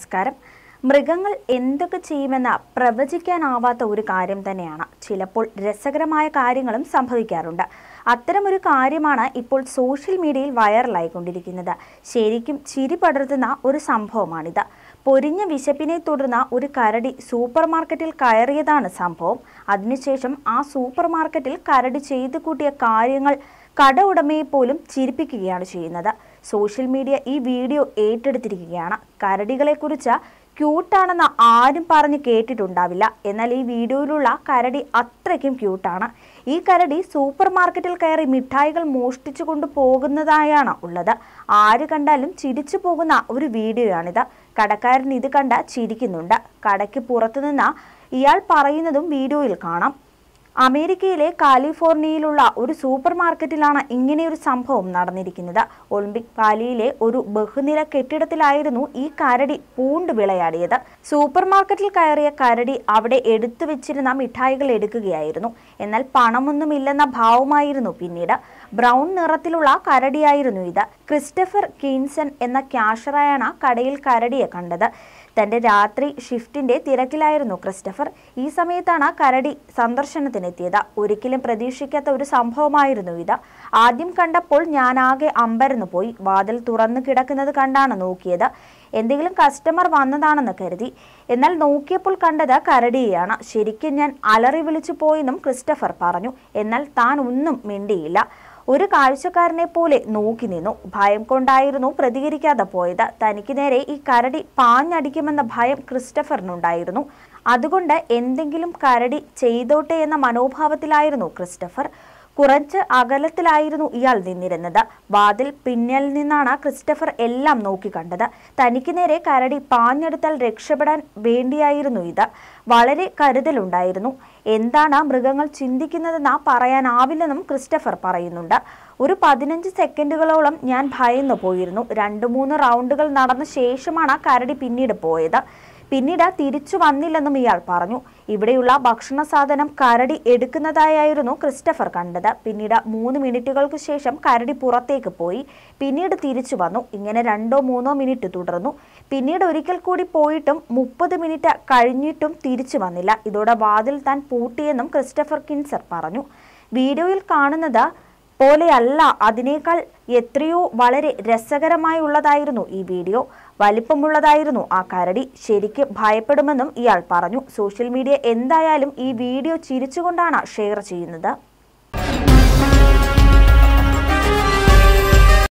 നമസ്കാരം മൃഗങ്ങൾ എന്തൊക്കെ ചെയ്യുമെന്ന് പ്രവചിക്കാനാവാത്ത ഒരു കാര്യം തന്നെയാണ് ചിലപ്പോൾ രസകരമായ കാര്യങ്ങളും സംഭവിക്കാറുണ്ട് അത്തരമൊരു കാര്യമാണ് ഇപ്പോൾ സോഷ്യൽ മീഡിയയിൽ വൈറലായിക്കൊണ്ടിരിക്കുന്നത് ശരിക്കും ചിരി പടർത്തുന്ന ഒരു സംഭവമാണിത് പൊരിഞ്ഞ വിശപ്പിനെ തുടർന്ന് ഒരു കരടി സൂപ്പർ മാർക്കറ്റിൽ കയറിയതാണ് സംഭവം അതിനുശേഷം ആ സൂപ്പർ മാർക്കറ്റിൽ കരടി ചെയ്തു കൂട്ടിയ കാര്യങ്ങൾ കട ഉടമയെ പോലും ചിരിപ്പിക്കുകയാണ് ചെയ്യുന്നത് സോഷ്യൽ മീഡിയ ഈ വീഡിയോ ഏറ്റെടുത്തിരിക്കുകയാണ് കരടികളെക്കുറിച്ച് ക്യൂട്ടാണെന്ന് ആരും പറഞ്ഞ് കേട്ടിട്ടുണ്ടാവില്ല എന്നാൽ ഈ വീഡിയോയിലുള്ള കരടി അത്രയ്ക്കും ക്യൂട്ടാണ് ഈ കരടി സൂപ്പർ മാർക്കറ്റിൽ കയറി മിഠായികൾ മോഷ്ടിച്ചു കൊണ്ട് പോകുന്നതായാണ് ഉള്ളത് ആര് കണ്ടാലും ചിരിച്ചു പോകുന്ന ഒരു വീഡിയോയാണിത് കടക്കാരൻ ഇത് കണ്ട് ചിരിക്കുന്നുണ്ട് കടയ്ക്ക് പുറത്തുനിന്ന് ഇയാൾ പറയുന്നതും വീഡിയോയിൽ കാണാം അമേരിക്കയിലെ കാലിഫോർണിയയിലുള്ള ഒരു സൂപ്പർ മാർക്കറ്റിലാണ് ഇങ്ങനെയൊരു സംഭവം നടന്നിരിക്കുന്നത് ഒളിമ്പിക് വാലിയിലെ ഒരു ബഹുനില കെട്ടിടത്തിലായിരുന്നു ഈ കരടി പൂണ്ട് വിളയാടിയത് സൂപ്പർ മാർക്കറ്റിൽ കയറിയ കരടി അവിടെ എടുത്തു വെച്ചിരുന്ന മിഠായികൾ എടുക്കുകയായിരുന്നു എന്നാൽ പണമൊന്നുമില്ലെന്ന ഭാവമായിരുന്നു പിന്നീട് ബ്രൗൺ നിറത്തിലുള്ള കരടിയായിരുന്നു ഇത് ക്രിസ്റ്റഫർ കീൻസൺ എന്ന ക്യാഷറായാണ് കടയിൽ കരടിയെ കണ്ടത് തന്റെ രാത്രി ഷിഫ്റ്റിന്റെ തിരക്കിലായിരുന്നു ക്രിസ്റ്റഫർ ഈ സമയത്താണ് കരടി സന്ദർശനത്തിനെത്തിയത് ഒരിക്കലും പ്രതീക്ഷിക്കാത്ത ഒരു സംഭവമായിരുന്നു ഇത് ആദ്യം കണ്ടപ്പോൾ ഞാനാകെ അമ്പരന്നു പോയി വാതിൽ തുറന്നു കിടക്കുന്നത് കണ്ടാണ് നോക്കിയത് എന്തെങ്കിലും കസ്റ്റമർ വന്നതാണെന്ന് കരുതി എന്നാൽ നോക്കിയപ്പോൾ കണ്ടത് കരടിയെയാണ് ശരിക്കും ഞാൻ അലറി വിളിച്ചു പോയെന്നും ക്രിസ്റ്റഫർ പറഞ്ഞു എന്നാൽ താൻ ഒന്നും മിണ്ടിയില്ല ഒരു കാഴ്ചക്കാരനെ പോലെ നോക്കി നിന്നു ഭയം കൊണ്ടായിരുന്നു പ്രതികരിക്കാതെ പോയത് തനിക്ക് നേരെ ഈ കരടി പാഞ്ഞടിക്കുമെന്ന ഭയം ക്രിസ്റ്റഫറിനുണ്ടായിരുന്നു അതുകൊണ്ട് എന്തെങ്കിലും കരടി ചെയ്തോട്ടെ എന്ന മനോഭാവത്തിലായിരുന്നു ക്രിസ്റ്റഫർ കുറച്ച് അകലത്തിലായിരുന്നു ഇയാൾ നിന്നിരുന്നത് വാതിൽ പിന്നിൽ നിന്നാണ് ക്രിസ്റ്റഫർ എല്ലാം നോക്കിക്കണ്ടത് തനിക്ക് നേരെ കരടി പാഞ്ഞെടുത്താൽ രക്ഷപ്പെടാൻ വേണ്ടിയായിരുന്നു ഇത് വളരെ കരുതലുണ്ടായിരുന്നു എന്താണ് മൃഗങ്ങൾ ചിന്തിക്കുന്നതെന്ന് പറയാനാവില്ലെന്നും ക്രിസ്റ്റഫർ പറയുന്നുണ്ട് ഒരു പതിനഞ്ച് സെക്കൻഡുകളോളം ഞാൻ ഭയന്നു പോയിരുന്നു രണ്ട് മൂന്ന് റൗണ്ടുകൾ നടന്ന ശേഷമാണ് കരടി പിന്നീട് പോയത് പിന്നീട് തിരിച്ചു വന്നില്ലെന്നും ഇയാൾ പറഞ്ഞു ഇവിടെയുള്ള ഭക്ഷണ സാധനം കരടി എടുക്കുന്നതായിരുന്നു ക്രിസ്റ്റഫർ കണ്ടത് പിന്നീട് മൂന്ന് മിനിറ്റുകൾക്ക് ശേഷം കരടി പുറത്തേക്ക് പോയി പിന്നീട് തിരിച്ചു വന്നു ഇങ്ങനെ രണ്ടോ മൂന്നോ മിനിറ്റ് തുടർന്നു പിന്നീട് ഒരിക്കൽ കൂടി പോയിട്ടും മുപ്പത് മിനിറ്റ് കഴിഞ്ഞിട്ടും തിരിച്ചു വന്നില്ല ഇതോടെ വാതിൽ താൻ പൂട്ടിയെന്നും ക്രിസ്റ്റഫർ കിൻസർ പറഞ്ഞു വീഡിയോയിൽ കാണുന്നത് പോലെയല്ല അതിനേക്കാൾ എത്രയോ വളരെ രസകരമായുള്ളതായിരുന്നു ഈ വീഡിയോ വലിപ്പമുള്ളതായിരുന്നു ആ കരടി ശരിക്കും ഭയപ്പെടുമെന്നും ഇയാൾ പറഞ്ഞു സോഷ്യൽ മീഡിയ എന്തായാലും ഈ വീഡിയോ ചിരിച്ചുകൊണ്ടാണ് ഷെയർ ചെയ്യുന്നത്